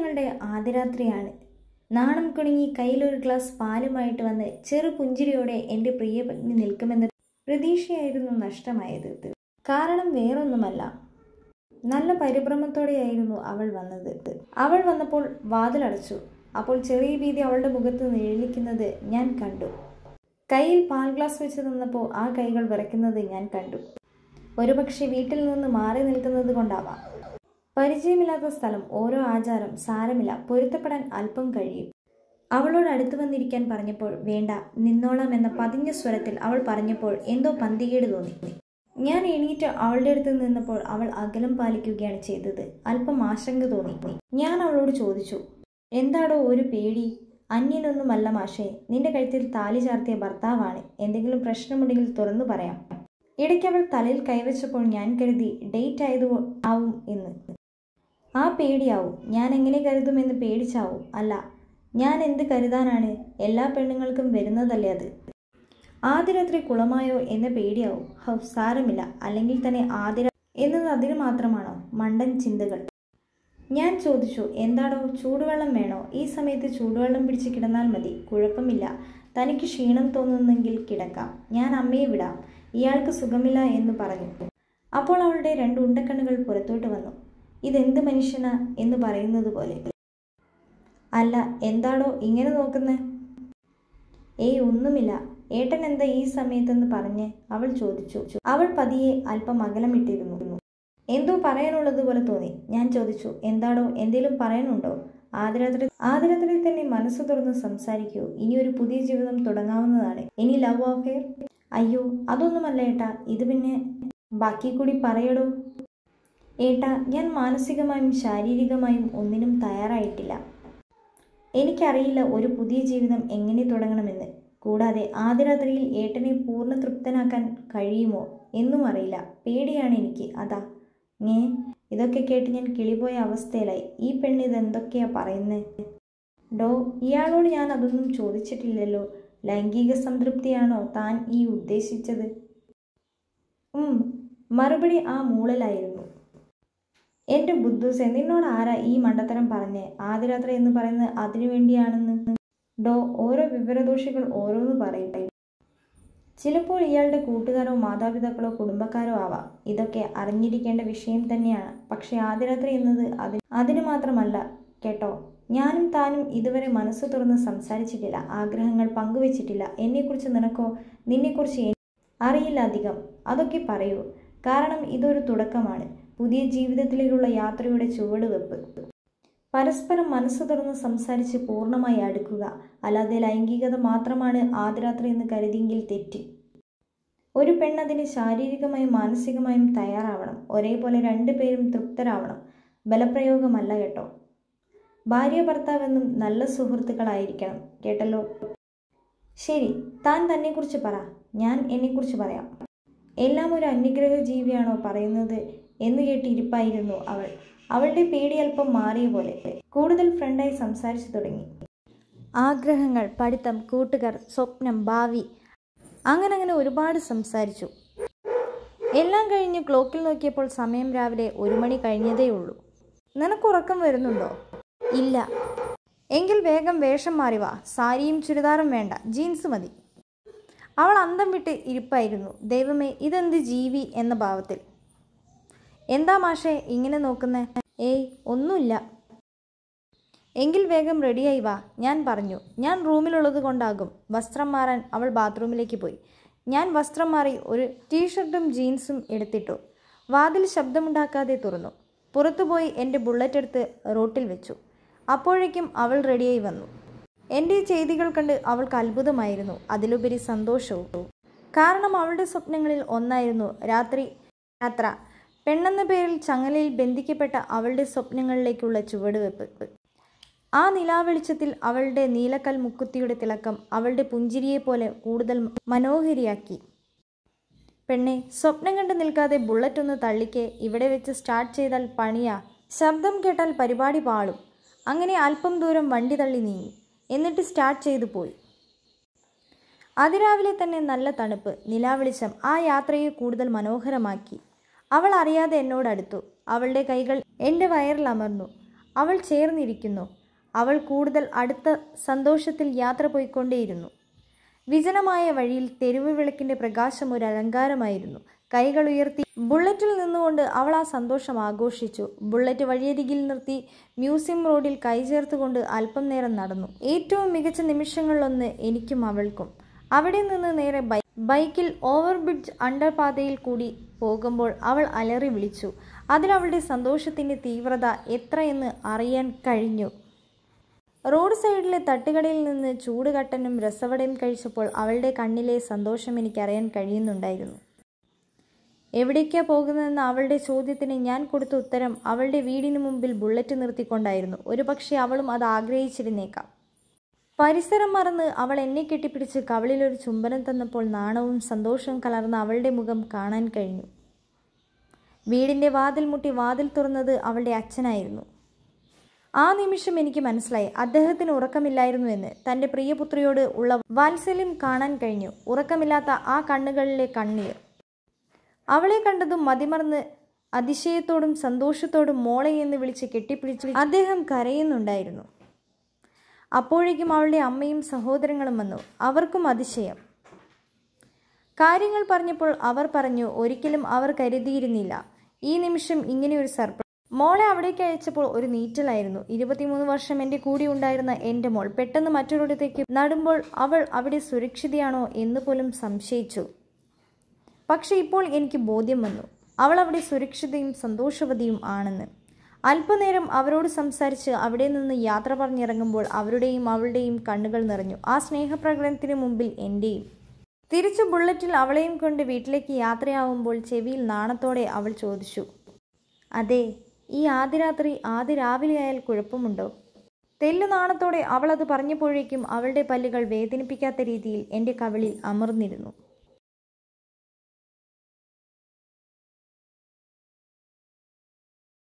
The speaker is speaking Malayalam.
ഞങ്ങളുടെ ആദ്യരാത്രിയാണ് നാണം കുണുങ്ങി കയ്യിലൊരു ഗ്ലാസ് പാലുമായിട്ട് വന്ന് ചെറു പുഞ്ചിരിയോടെ എൻ്റെ പ്രിയപത്നി നിൽക്കുമെന്ന പ്രതീക്ഷയായിരുന്നു നഷ്ടമായത് കാരണം വേറൊന്നുമല്ല നല്ല പരിഭ്രമത്തോടെയായിരുന്നു അവൾ വന്നത് അവൾ വന്നപ്പോൾ വാതിലടച്ചു അപ്പോൾ ചെറിയ ഭീതി അവളുടെ മുഖത്ത് നിഴലിക്കുന്നത് ഞാൻ കണ്ടു കയ്യിൽ പാൽ ഗ്ലാസ് വെച്ച് തന്നപ്പോൾ ആ കൈകൾ വിറയ്ക്കുന്നത് ഞാൻ കണ്ടു ഒരുപക്ഷെ വീട്ടിൽ നിന്ന് മാറി നിൽക്കുന്നത് കൊണ്ടാവാം പരിചയമില്ലാത്ത സ്ഥലം ഓരോ ആചാരം സാരമില്ല പൊരുത്തപ്പെടാൻ അല്പം കഴിയും അവളോട് അടുത്തു വന്നിരിക്കാൻ പറഞ്ഞപ്പോൾ വേണ്ട നിന്നോളാം എന്ന പതിഞ്ഞ സ്വരത്തിൽ അവൾ പറഞ്ഞപ്പോൾ എന്തോ പന്തികേട് തോന്നി ഞാൻ എണീറ്റ് അവളുടെ അടുത്ത് നിന്നപ്പോൾ അവൾ അകലം പാലിക്കുകയാണ് ചെയ്തത് അല്പം ആശങ്ക തോന്നി ഞാൻ അവളോട് ചോദിച്ചു എന്താടോ ഒരു പേടി അന്യനൊന്നുമല്ല മാഷേ നിന്റെ കഴുത്തിൽ താലി ചാർത്തിയ ഭർത്താവാണ് എന്തെങ്കിലും പ്രശ്നമുണ്ടെങ്കിൽ തുറന്നു പറയാം ഇടയ്ക്ക് അവൾ തലയിൽ കൈവച്ചപ്പോൾ ഞാൻ കരുതി ഡേറ്റ് ആയത് ആവും എന്ന് ആ പേടിയാവും ഞാൻ എങ്ങനെ കരുതുമെന്ന് പേടിച്ചാവും അല്ല ഞാൻ എന്ത് കരുതാനാണ് എല്ലാ പെണ്ണുങ്ങൾക്കും വരുന്നതല്ലേ അത് ആദ്യ രാത്രി കുളമായോ എന്ന പേടിയാവും ഹൗ സാരമില്ല അല്ലെങ്കിൽ തന്നെ ആദ്യ എന്നത് അതിന് മാത്രമാണോ മണ്ടൻ ചിന്തകൾ ഞാൻ ചോദിച്ചു എന്താടോ ചൂടുവെള്ളം വേണോ ഈ സമയത്ത് ചൂടുവെള്ളം പിടിച്ച് കിടന്നാൽ മതി കുഴപ്പമില്ല തനിക്ക് ക്ഷീണം തോന്നുന്നെങ്കിൽ കിടക്കാം ഞാൻ അമ്മയെ വിടാം ഇയാൾക്ക് സുഖമില്ല എന്ന് പറഞ്ഞു അപ്പോൾ അവളുടെ രണ്ട് ഉണ്ടക്കണ്ണുകൾ പുറത്തോട്ട് വന്നു ഇതെന്ത് മനുഷ്യനാ എന്ന് പറയുന്നത് പോലെ അല്ല എന്താടോ ഇങ്ങനെ നോക്കുന്നേ ഏയ് ഒന്നുമില്ല ഏട്ടൻ എന്താ ഈ സമയത്തെന്ന് പറഞ്ഞ് അവൾ ചോദിച്ചു അവൾ പതിയെ അല്പം അകലമിട്ടിരുന്നു എന്തോ പറയാനുള്ളത് പോലെ തോന്നി ഞാൻ ചോദിച്ചു എന്താടോ എന്തേലും പറയാനുണ്ടോ ആദ്യരാത്രി ആദ്യരാത്രി തന്നെ മനസ്സ് തുറന്ന് സംസാരിക്കൂ ഇനി ഒരു പുതിയ ജീവിതം തുടങ്ങാവുന്നതാണ് ഇനി ലവ് അഫെയർ അയ്യോ അതൊന്നുമല്ല ഏട്ടാ ഇത് പിന്നെ ബാക്കി കൂടി പറയടോ ഏട്ടാ ഞാൻ മാനസികമായും ശാരീരികമായും ഒന്നിനും തയ്യാറായിട്ടില്ല എനിക്കറിയില്ല ഒരു പുതിയ ജീവിതം എങ്ങനെ തുടങ്ങണമെന്ന് കൂടാതെ ആദ്യ രാത്രിയിൽ ഏട്ടനെ പൂർണ്ണ തൃപ്തനാക്കാൻ കഴിയുമോ എന്നും അറിയില്ല പേടിയാണ് എനിക്ക് അതാ ഞേ ഇതൊക്കെ കേട്ട് ഞാൻ കിളിപോയ അവസ്ഥയിലായി ഈ പെണ്ണ് ഇതെന്തൊക്കെയാ പറയുന്നത് ഡോ ഇയാളോട് ഞാൻ അതൊന്നും ചോദിച്ചിട്ടില്ലല്ലോ ലൈംഗിക സംതൃപ്തിയാണോ താൻ ഈ ഉദ്ദേശിച്ചത് ഉം മറുപടി ആ മൂളലായിരുന്നു എൻ്റെ ബുദ്ധൂസെ നിന്നോട് ആരാ ഈ മണ്ടത്തരം പറഞ്ഞേ ആദ്യരാത്രി എന്ന് പറയുന്നത് അതിനു വേണ്ടിയാണെന്ന് ഡോ ഓരോ വിവരദോഷികൾ ഓരോന്ന് പറയട്ടെ ചിലപ്പോൾ ഇയാളുടെ കൂട്ടുകാരോ മാതാപിതാക്കളോ കുടുംബക്കാരോ ആവാം ഇതൊക്കെ അറിഞ്ഞിരിക്കേണ്ട വിഷയം തന്നെയാണ് പക്ഷേ ആദ്യരാത്രി എന്നത് അതിന് അതിന് മാത്രമല്ല കേട്ടോ ഞാനും താനും ഇതുവരെ മനസ്സ് തുറന്ന് സംസാരിച്ചിട്ടില്ല ആഗ്രഹങ്ങൾ പങ്കുവച്ചിട്ടില്ല എന്നെക്കുറിച്ച് നിനക്കോ നിന്നെക്കുറിച്ച് എനി- അറിയില്ല അധികം അതൊക്കെ പറയൂ കാരണം ഇതൊരു തുടക്കമാണ് പുതിയ ജീവിതത്തിലേക്കുള്ള യാത്രയുടെ ചുവടുവെപ്പ് പരസ്പരം മനസ്സ് തുറന്ന് സംസാരിച്ച് പൂർണ്ണമായി അടുക്കുക അല്ലാതെ ലൈംഗികത മാത്രമാണ് ആദ്യരാത്രി എന്ന് കരുതിയെങ്കിൽ തെറ്റി ഒരു പെണ്ണതിന് ശാരീരികമായും മാനസികമായും തയ്യാറാവണം ഒരേപോലെ രണ്ടുപേരും തൃപ്തരാവണം ബലപ്രയോഗമല്ല കേട്ടോ ഭാര്യ ഭർത്താവെന്നും നല്ല സുഹൃത്തുക്കളായിരിക്കണം കേട്ടല്ലോ ശരി താൻ തന്നെക്കുറിച്ച് പറ ഞാൻ എന്നെക്കുറിച്ച് പറയാം എല്ലാം ഒരു അന്യഗ്രഹ ജീവിയാണോ പറയുന്നത് എന്ന് കേട്ട് ഇരിപ്പായിരുന്നു അവൾ അവളുടെ പേടി അല്പം മാറിയ പോലെ കൂടുതൽ ഫ്രണ്ടായി സംസാരിച്ചു തുടങ്ങി ആഗ്രഹങ്ങൾ പഠിത്തം കൂട്ടുകാർ സ്വപ്നം ഭാവി അങ്ങനെ അങ്ങനെ ഒരുപാട് സംസാരിച്ചു എല്ലാം കഴിഞ്ഞ് ക്ലോക്കിൽ നോക്കിയപ്പോൾ സമയം രാവിലെ ഒരു മണി കഴിഞ്ഞതേ ഉള്ളൂ നിനക്ക് ഉറക്കം വരുന്നുണ്ടോ ഇല്ല എങ്കിൽ വേഗം വേഷം മാറി വാ സാരിയും ചുരിദാറും വേണ്ട ജീൻസ് മതി അവൾ അന്തം വിട്ട് ഇരിപ്പായിരുന്നു ദൈവമേ ഇതെന്ത് ജീവി എന്ന ഭാവത്തിൽ എന്താ മാഷേ ഇങ്ങനെ നോക്കുന്നേ ഏയ് ഒന്നുമില്ല എങ്കിൽ വേഗം റെഡിയായി വാ ഞാൻ പറഞ്ഞു ഞാൻ റൂമിലുള്ളത് കൊണ്ടാകും വസ്ത്രം മാറാൻ അവൾ ബാത്റൂമിലേക്ക് പോയി ഞാൻ വസ്ത്രം മാറി ഒരു ടീഷർട്ടും ജീൻസും എടുത്തിട്ടു വാതിൽ ശബ്ദമുണ്ടാക്കാതെ തുറന്നു പുറത്തുപോയി എൻ്റെ ബുള്ളറ്റ് എടുത്ത് റോട്ടിൽ വെച്ചു അപ്പോഴേക്കും അവൾ റെഡിയായി വന്നു എൻ്റെ ഈ ചെയ്തികൾ കണ്ട് അവൾക്ക് അത്ഭുതമായിരുന്നു അതിലുപരി സന്തോഷവും കാരണം അവളുടെ സ്വപ്നങ്ങളിൽ ഒന്നായിരുന്നു രാത്രി യാത്ര പെണ്ണെന്ന പേരിൽ ചങ്ങലയിൽ ബന്ധിക്കപ്പെട്ട അവളുടെ സ്വപ്നങ്ങളിലേക്കുള്ള ചുവടുവെപ്പ് ആ നിലാവെളിച്ചത്തിൽ അവളുടെ നീലക്കൽ മുക്കുത്തിയുടെ തിളക്കം അവളുടെ പുഞ്ചിരിയെപ്പോലെ കൂടുതൽ മനോഹരിയാക്കി പെണ്ണെ സ്വപ്നം കണ്ട് നിൽക്കാതെ ബുള്ളറ്റ് ഒന്ന് തള്ളിക്ക് ഇവിടെ വെച്ച് സ്റ്റാർട്ട് ചെയ്താൽ പണിയാ ശബ്ദം കേട്ടാൽ പരിപാടി പാളും അങ്ങനെ അല്പം ദൂരം വണ്ടി തള്ളി നീങ്ങി എന്നിട്ട് സ്റ്റാർട്ട് ചെയ്തു പോയി അതിരാവിലെ തന്നെ നല്ല തണുപ്പ് നിലാവെളിച്ചം ആ യാത്രയെ കൂടുതൽ മനോഹരമാക്കി അവൾ അറിയാതെ എന്നോട് അടുത്തു അവളുടെ കൈകൾ എൻ്റെ വയറിൽ അമർന്നു അവൾ ചേർന്നിരിക്കുന്നു അവൾ കൂടുതൽ അടുത്ത സന്തോഷത്തിൽ യാത്ര പോയിക്കൊണ്ടേയിരുന്നു വിജനമായ വഴിയിൽ തെരുവ് വിളക്കിന്റെ പ്രകാശം ഒരു അലങ്കാരമായിരുന്നു കൈകൾ ഉയർത്തി ബുള്ളറ്റിൽ നിന്നുകൊണ്ട് അവൾ ആ സന്തോഷം ആഘോഷിച്ചു ബുള്ളറ്റ് വഴിയരികിൽ നിർത്തി മ്യൂസിയം റോഡിൽ കൈചേർത്തുകൊണ്ട് അല്പം നേരം നടന്നു ഏറ്റവും മികച്ച നിമിഷങ്ങളിലൊന്ന് എനിക്കും അവൾക്കും അവിടെ നിന്ന് നേരെ ബൈ ബൈക്കിൽ ഓവർ ബ്രിഡ്ജ് അണ്ടർപാതയിൽ കൂടി പോകുമ്പോൾ അവൾ അലറി വിളിച്ചു അതിലവളുടെ സന്തോഷത്തിന്റെ തീവ്രത എത്രയെന്ന് അറിയാൻ കഴിഞ്ഞു റോഡ് സൈഡിലെ തട്ടുകടയിൽ നിന്ന് ചൂടുകട്ടനും രസവടയും കഴിച്ചപ്പോൾ അവളുടെ കണ്ണിലെ സന്തോഷം എനിക്കറിയാൻ കഴിയുന്നുണ്ടായിരുന്നു എവിടേക്കാ പോകുന്നതെന്ന അവളുടെ ചോദ്യത്തിന് ഞാൻ കൊടുത്ത ഉത്തരം അവളുടെ വീടിന് മുമ്പിൽ ബുള്ളറ്റ് നിർത്തിക്കൊണ്ടായിരുന്നു ഒരുപക്ഷെ അവളും അത് ആഗ്രഹിച്ചിരുന്നേക്കാം പരിസരം മറന്ന് അവൾ എന്നെ കെട്ടിപ്പിടിച്ച് കവളിലൊരു ചുംബനം തന്നപ്പോൾ നാണവും സന്തോഷവും കലർന്ന അവളുടെ മുഖം കാണാൻ കഴിഞ്ഞു വീടിന്റെ വാതിൽ മുട്ടി വാതിൽ തുറന്നത് അവളുടെ അച്ഛനായിരുന്നു ആ നിമിഷം എനിക്ക് മനസ്സിലായി അദ്ദേഹത്തിന് ഉറക്കമില്ലായിരുന്നു എന്ന് തൻ്റെ പ്രിയപുത്രിയോട് ഉള്ള വാത്സല്യം കാണാൻ കഴിഞ്ഞു ഉറക്കമില്ലാത്ത ആ കണ്ണുകളിലെ കണ്ണീർ അവളെ കണ്ടതും മതിമറന്ന് അതിശയത്തോടും സന്തോഷത്തോടും മോളെ എന്ന് വിളിച്ച് കെട്ടിപ്പിടിച്ച് അദ്ദേഹം കരയുന്നുണ്ടായിരുന്നു അപ്പോഴേക്കും അവളുടെ അമ്മയും സഹോദരങ്ങളും വന്നു അവർക്കും അതിശയം കാര്യങ്ങൾ പറഞ്ഞപ്പോൾ അവർ പറഞ്ഞു ഒരിക്കലും അവർ കരുതിയിരുന്നില്ല ഈ നിമിഷം ഇങ്ങനെയൊരു സർപ്രൈസ് മോളെ അവിടേക്ക് അയച്ചപ്പോൾ ഒരു നീറ്റലായിരുന്നു ഇരുപത്തിമൂന്ന് വർഷം എൻ്റെ കൂടെ ഉണ്ടായിരുന്ന എൻ്റെ മോൾ പെട്ടെന്ന് മറ്റൊരിടത്തേക്ക് നടുമ്പോൾ അവൾ അവിടെ സുരക്ഷിതയാണോ എന്ന് പോലും സംശയിച്ചു പക്ഷെ ഇപ്പോൾ എനിക്ക് ബോധ്യം വന്നു അവൾ അവിടെ സുരക്ഷിതയും സന്തോഷവതിയും ആണെന്ന് അല്പനേരം അവരോട് സംസാരിച്ച് അവിടെ നിന്ന് യാത്ര പറഞ്ഞിറങ്ങുമ്പോൾ അവരുടെയും അവളുടെയും കണ്ണുകൾ നിറഞ്ഞു ആ സ്നേഹപ്രകടനത്തിന് മുമ്പിൽ എൻ്റെയും തിരിച്ചു ബുള്ളറ്റിൽ അവളെയും കൊണ്ട് വീട്ടിലേക്ക് യാത്രയാവുമ്പോൾ ചെവിയിൽ നാണത്തോടെ അവൾ ചോദിച്ചു അതെ ഈ ആദ്യ രാത്രി ആദ്യ രാവിലെ ആയാൽ കുഴപ്പമുണ്ടോ തെല്ലു നാണത്തോടെ അവൾ അത് പറഞ്ഞപ്പോഴേക്കും അവളുടെ പല്ലുകൾ വേദനിപ്പിക്കാത്ത രീതിയിൽ എൻ്റെ കവിളിൽ അമർന്നിരുന്നു